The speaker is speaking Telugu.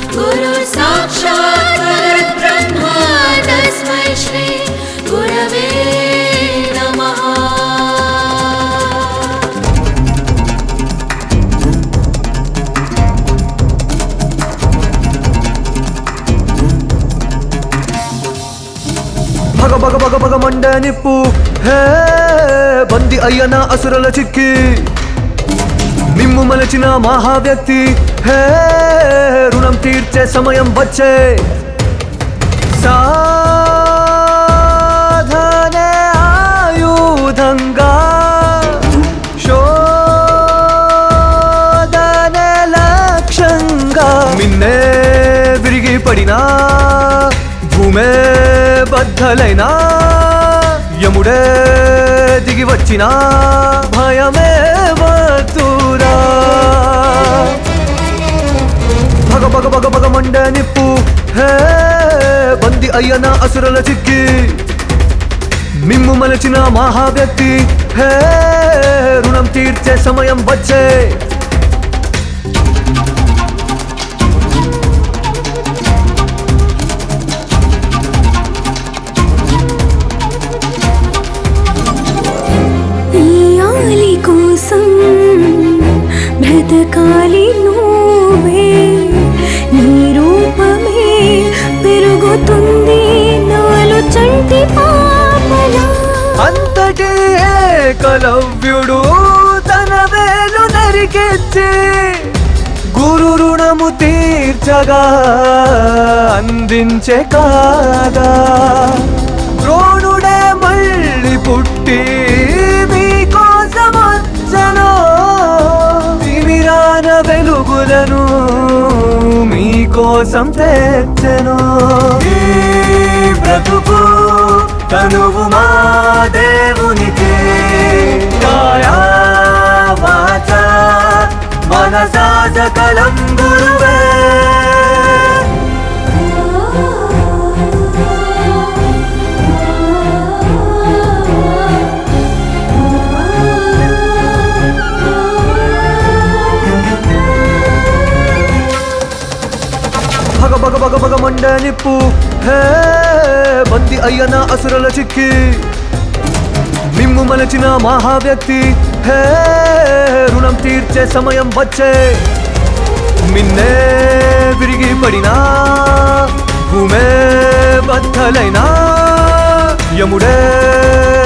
गुरु साक्षात् परब्रह्मा तस्मै श्री गुरवे नमः భగ భగ భగ భగ మండ నిప్పు హే బంది అయ్యన అసురల చిక్కి మిమ్ము మలచిన మహావ్యక్తి హే రుణం తీర్చే సమయం వచ్చే సాధనే ఆయుధంగా శోధనే లక్ష్యంగా మిన్నే విరిగి పడినా భూమే బద్దలైనా యముడే దిగి వచ్చినా భయమే వతురా భగ భగ భగ భగ మండ నిప్పు హే బంది అయ్యన అసురల చిక్కి మిమ్ము మలచిన మహావ్యక్తి హే రుణం తీర్చే సమయం వచ్చే ఇయాలి కోసం బ్రతకాలి నువ్వే నీ రూపమే పెరుగుతుంది నాలో చంటి పాపలా అంతటి ఏకలవ్యుడు తన వేలు నరికెచ్చి గురు రుణము తీర్చగా అందించే కాదా ద్రోణుడే మళ్ళీ పుట్టి మీకోసం వచ్చను తిమిరాన వెలుగులను మీకోసం తెచ్చను ఈ బ్రతుకు తనువు మా దేవునికి కాయా వాచ మనసా సకలం గురువే భగ భగ భగ భగ మండ నిప్పు హే బంది అయ్యన అసురల చిక్కి మిమ్ము మలచిన మహావ్యక్తి హే రుణం తీర్చే సమయం వచ్చే మిన్నే విరిగి పడినా భూమే బద్దలైనా యముడే